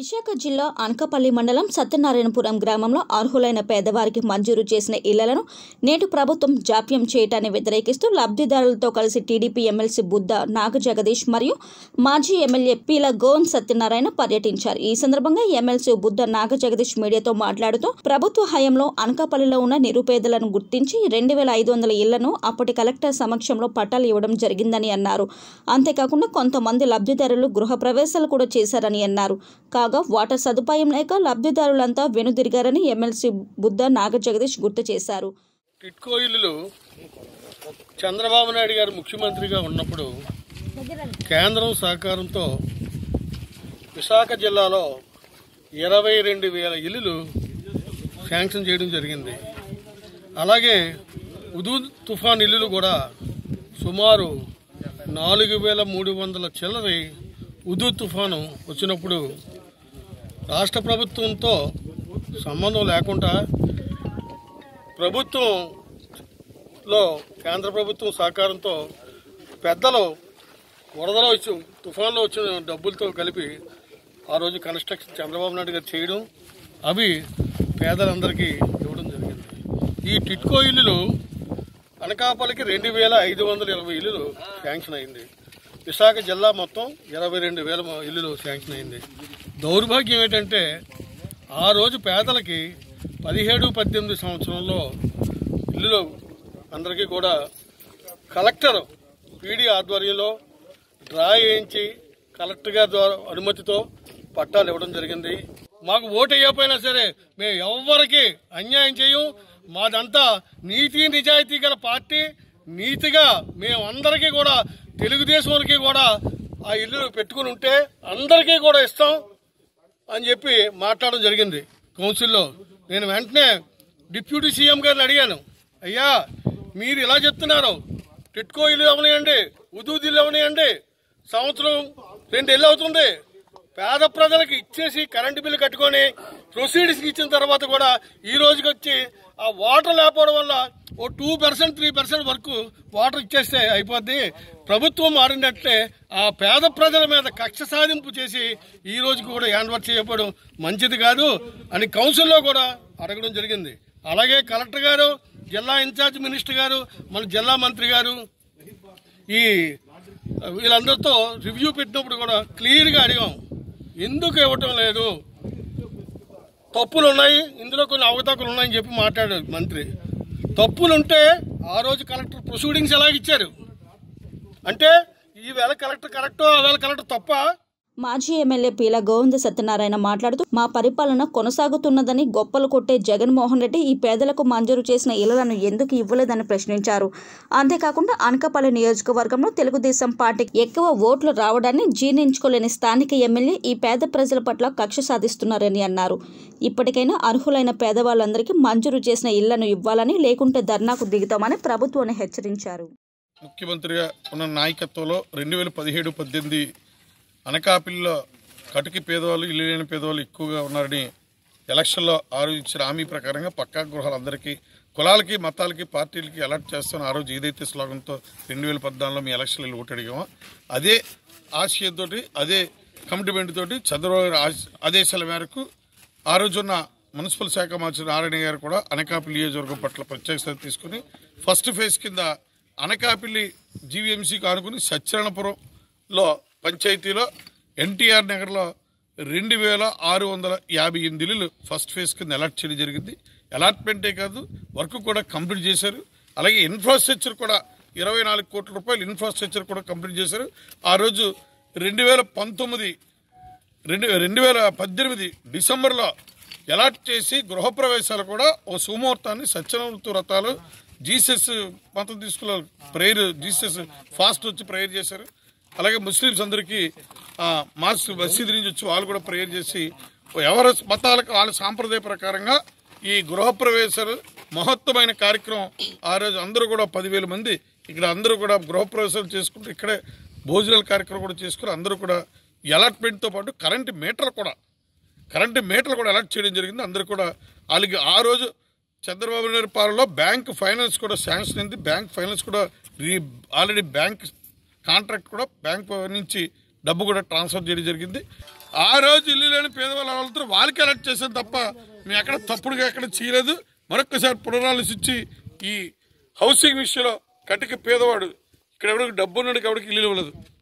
విశాఖ జిల్లా అనకపల్లి మండలం సత్యనారాయణపురం గ్రామంలో అర్హులైన పేదవారికి మంజూరు చేసిన ఇళ్లను నేడు ప్రభుత్వం జాప్యం చేయటాన్ని వ్యతిరేకిస్తూ లబ్ధిదారులతో కలిసి టీడీపీ ఎమ్మెల్సీ బుద్ధ నాగ జగదీష్ మరియు మాజీ ఎమ్మెల్యే పీల గోన్ సత్యనారాయణ పర్యటించారు ఈ సందర్భంగా ఎమ్మెల్సీ బుద్ధ నాగ జగదీష్ మీడియాతో మాట్లాడుతూ ప్రభుత్వ హయాంలో అనకాపల్లిలో ఉన్న నిరుపేదలను గుర్తించి రెండు వేల ఐదు వందల ఇళ్లను అప్పటి కలెక్టర్ సమక్షంలో పట్టాలు ఇవ్వడం జరిగిందని అన్నారు అంతేకాకుండా కొంతమంది లబ్ధిదారులు గృహ ప్రవేశాలు కూడా చేశారని అన్నారు కాగా వాటర్ సదుపాయం లేక లబ్ధిదారులంతా వెనుదిరిగారని ఎమ్మెల్సీ బుద్ధ నాగ జగదీష్ గుర్తు చేశారు టిట్కో ఇల్లులు చంద్రబాబు నాయుడు గారు ముఖ్యమంత్రిగా ఉన్నప్పుడు కేంద్రం సహకారంతో విశాఖ జిల్లాలో ఇరవై రెండు వేల ఇల్లులు శాంక్షన్ చేయడం జరిగింది అలాగే ఉదు తుఫాన్ ఇల్లులు కూడా సుమారు నాలుగు వేల మూడు వందల చిల్లరి ఉదు తుఫాను వచ్చినప్పుడు రాష్ట్ర ప్రభుత్వంతో సంబంధం లేకుండా ప్రభుత్వంలో కేంద్ర ప్రభుత్వం సహకారంతో పెద్దలు వరదలో వచ్చి తుఫాన్లో వచ్చిన డబ్బులతో కలిపి ఆ రోజు కన్స్ట్రక్షన్ చంద్రబాబు నాయుడు గారు చేయడం అవి పేదలందరికీ ఇవ్వడం జరిగింది ఈ టిట్కో ఇల్లులు అనకాపల్లికి రెండు వేల ఐదు వందల ఇరవై ఇల్లులు శాంక్షన్ అయింది విశాఖ జిల్లా మొత్తం ఇరవై రెండు వేల ఇల్లులు శాంక్షన్ అయింది దౌర్భాగ్యం ఏంటంటే ఆ రోజు పేదలకి పదిహేడు పద్దెనిమిది సంవత్సరంలో ఇల్లులు అందరికీ కూడా కలెక్టర్ పీడీ ఆధ్వర్యంలో డ్రా వేయించి కలెక్టర్ గారి ద్వారా అనుమతితో పట్టాలు ఇవ్వడం జరిగింది మాకు ఓటు వేయకపోయినా సరే మేము ఎవ్వరికి అన్యాయం చేయం మాదంతా నీతి నిజాయితీ గల పార్టీ నీతిగా మేము అందరికీ కూడా తెలుగుదేశం వాళ్ళకి కూడా ఆ ఇల్లు పెట్టుకుని ఉంటే అందరికీ కూడా ఇస్తాం అని చెప్పి మాట్లాడడం జరిగింది కౌన్సిల్లో నేను వెంటనే డిప్యూటీ సీఎం గారిని అడిగాను అయ్యా మీరు ఇలా చెప్తున్నారు టిట్కో ఇల్లు అవనియండి ఉదూది ఇల్లు అవనియండి సంవత్సరం రెండు ఇల్లు అవుతుంది పేద ప్రజలకు ఇచ్చేసి కరెంటు బిల్లు కట్టుకొని ప్రొసీడింగ్స్ ఇచ్చిన తర్వాత కూడా ఈ రోజుకి వచ్చి ఆ వాటర్ లేకపోవడం వల్ల ఓ టూ పర్సెంట్ త్రీ పర్సెంట్ వరకు వాటర్ ఇచ్చేస్తే అయిపోద్ది ప్రభుత్వం మారినట్లే ఆ పేద ప్రజల మీద కక్ష సాధింపు చేసి ఈ రోజుకి కూడా హ్యాండ్ వర్క్ చేయకపోవడం మంచిది కాదు అని కౌన్సిల్లో కూడా అడగడం జరిగింది అలాగే కలెక్టర్ గారు జిల్లా ఇన్ఛార్జ్ మినిస్టర్ గారు మన జిల్లా మంత్రి గారు ఈ వీళ్ళందరితో రివ్యూ పెట్టినప్పుడు కూడా క్లియర్గా అడిగాం ఎందుకు ఇవ్వటం లేదు తప్పులు ఉన్నాయి ఇందులో కొన్ని అవకతవకలు ఉన్నాయని చెప్పి మాట్లాడారు మంత్రి తప్పులుంటే ఆ రోజు కలెక్టర్ ప్రొసీడింగ్స్ ఎలాగ ఇచ్చారు అంటే ఈ వేళ కలెక్టర్ కరెక్ట్ ఆ వేళ కలెక్టర్ తప్ప మాజీ ఎమ్మెల్యే పీల గోవింద సత్యనారాయణ మాట్లాడుతూ మా పరిపాలన కొనసాగుతున్నదని గొప్పలు కొట్టే జగన్మోహన్ రెడ్డి ఈ పేదలకు మంజూరు చేసిన ఇళ్లను ఎందుకు ఇవ్వలేదని ప్రశ్నించారు అంతేకాకుండా అనకపల్లి నియోజకవర్గంలో తెలుగుదేశం పార్టీకి ఎక్కువ ఓట్లు రావడాన్ని జీర్ణించుకోలేని స్థానిక ఎమ్మెల్యే ఈ పేద ప్రజల పట్ల కక్ష సాధిస్తున్నారని అన్నారు ఇప్పటికైనా అర్హులైన పేదవాళ్ళందరికీ మంజూరు చేసిన ఇళ్లను ఇవ్వాలని లేకుంటే ధర్నాకు దిగుతామని ప్రభుత్వాన్ని హెచ్చరించారు ముఖ్యమంత్రిగా ఉన్న నాయకత్వంలో రెండు వేల పదిహేడు పద్దెనిమిది అనకాపల్లిలో కటుకి పేదవాళ్ళు ఇల్లు లేని పేదవాళ్ళు ఎక్కువగా ఉన్నారని ఎలక్షన్లో ఆ రోజు ఇచ్చిన హామీ ప్రకారంగా పక్కా గృహాలందరికీ కులాలకి మతాలకి పార్టీలకి అలర్ట్ చేస్తాను ఆ రోజు ఏదైతే స్లోగన్తో రెండు వేల పద్నాలుగులో మీ ఎలక్షన్లో ఓటు అడిగామో అదే ఆశయంతో అదే కమిట్మెంట్ తోటి చంద్రబాబు గారి ఆశ- ఆదేశాల మేరకు ఆ రోజున్న మున్సిపల్ శాఖ మంత్రి నారాయణ గారు కూడా అనకాపల్లి నియోజకవర్గం పట్ల ప్రత్యేక శ్రద్ధ తీసుకుని ఫస్ట్ ఫేజ్ కింద అనకాపల్లి జీవీఎంసీకి ఆనుకుని సత్యనారాయణపురంలో పంచాయతీలో ఎన్టీఆర్ నగర్లో రెండు వేల ఆరు వందల యాభై ఎనిమిది ఇల్లులు ఫస్ట్ ఫేజ్ కింద అలాట్ చేయడం జరిగింది అలాట్మెంటే కాదు వర్క్ కూడా కంప్లీట్ చేశారు అలాగే ఇన్ఫ్రాస్ట్రక్చర్ కూడా ఇరవై నాలుగు కోట్ల రూపాయలు ఇన్ఫ్రాస్ట్రక్చర్ కూడా కంప్లీట్ చేశారు ఆ రోజు రెండు వేల పంతొమ్మిది రెండు రెండు వేల పద్దెనిమిది డిసెంబర్లో అలాట్ చేసి గృహప్రవేశాలు కూడా ఓ సుముహూర్తాన్ని సత్యనమూర్తి వ్రతాలు జీసస్ మతం తీసుకున్న ప్రేయర్ జీసస్ ఫాస్ట్ వచ్చి ప్రేయర్ చేశారు అలాగే ముస్లిమ్స్ అందరికీ ఆ, మాస్ మసీదు నుంచి వచ్చి వాళ్ళు కూడా ప్రేయర్ చేసి ఎవరి మతాలకు వాళ్ళ సాంప్రదాయ ప్రకారంగా ఈ గృహప్రవేశాలు మహత్తమైన కార్యక్రమం ఆ రోజు అందరూ కూడా పదివేల మంది ఇక్కడ అందరూ కూడా గృహప్రవేశాలు చేసుకుంటూ ఇక్కడే భోజనాల కార్యక్రమం కూడా చేసుకుని అందరూ కూడా అలాట్మెంట్తో పాటు కరెంటు మీటర్ కూడా కరెంటు మీటర్లు కూడా అలర్ట్ చేయడం జరిగింది అందరూ కూడా వాళ్ళకి ఆ రోజు చంద్రబాబు నాయుడు పాలనలో బ్యాంక్ ఫైనాన్స్ కూడా శాంక్షన్ అయింది బ్యాంక్ ఫైనాన్స్ కూడా రీ ఆల్రెడీ బ్యాంక్ కాంట్రాక్ట్ కూడా బ్యాంక్ నుంచి డబ్బు కూడా ట్రాన్స్ఫర్ చేయడం జరిగింది ఆ రోజు ఇల్లు లేని పేదవాళ్ళు వాళ్ళతో వాళ్ళకి అలర్ట్ చేసేది తప్ప మేము ఎక్కడ తప్పుడుగా ఎక్కడ చేయలేదు మరొకసారి పునరాలోచించి ఈ హౌసింగ్ విషయంలో కటిక పేదవాడు ఇక్కడ ఎవరికి డబ్బు ఉన్నాడు ఎవరికి ఇల్లు ఇవ్వలేదు